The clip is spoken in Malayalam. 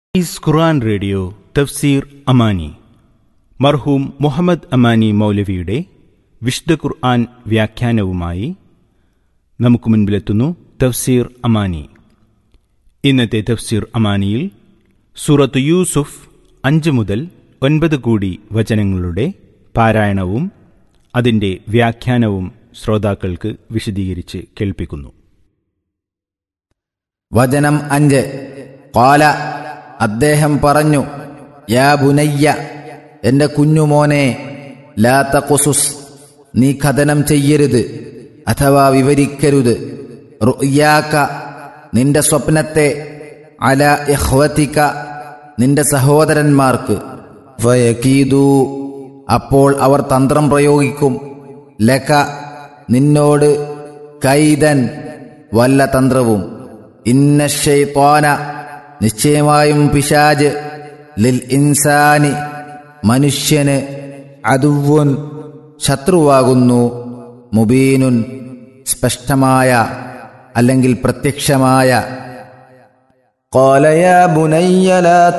ഈസ് ഖുർആൻ റേഡിയോ തഫ്സീർ അമാനി മർഹൂം മുഹമ്മദ് അമാനി മൗലവിയുടെ വിശുദ്ധ ഖുർആൻ വ്യാഖ്യാനവുമായി നമുക്ക് മുൻപിലെത്തുന്നു തഫ്സീർ അമാനി ഇന്നത്തെ തഫ്സീർ അമാനിയിൽ സൂറത്ത് യൂസുഫ് അഞ്ച് മുതൽ ഒൻപത് കൂടി വചനങ്ങളുടെ പാരായണവും അതിൻ്റെ വ്യാഖ്യാനവും ശ്രോതാക്കൾക്ക് വിശദീകരിച്ച് കേൾപ്പിക്കുന്നു വചനം അഞ്ച് കോല അദ്ദേഹം പറഞ്ഞു യാ ബുനയ്യ എന്റെ കുഞ്ഞുമോനെ ലാ തഖുസുസ് നീ കഥനം ചെയ്യരുത് അഥവാ വിവരിക്കരുത് റുയാക്ക നിന്റെ സ്വപ്നത്തെ അല ഇഹ്വത്തിക്ക നിന്റെ സഹോദരന്മാർക്ക് ഫയകീദൂ അപ്പോൾ അവർ തന്ത്രം പ്രയോഗിക്കും ലക നിന്നോട് കൈതൻ വല്ല തന്ത്രവും ഇന്ന ഷൈത്വാന നിശ്ചയമായും പിശാജ് ലിൽ ഇൻസാനി മനുഷ്യന് അതുവുൻ ശത്രുവാകുന്നു മുബീനുൻ സ്പഷ്ടമായ അല്ലെങ്കിൽ പ്രത്യക്ഷമായ قال يا بني لا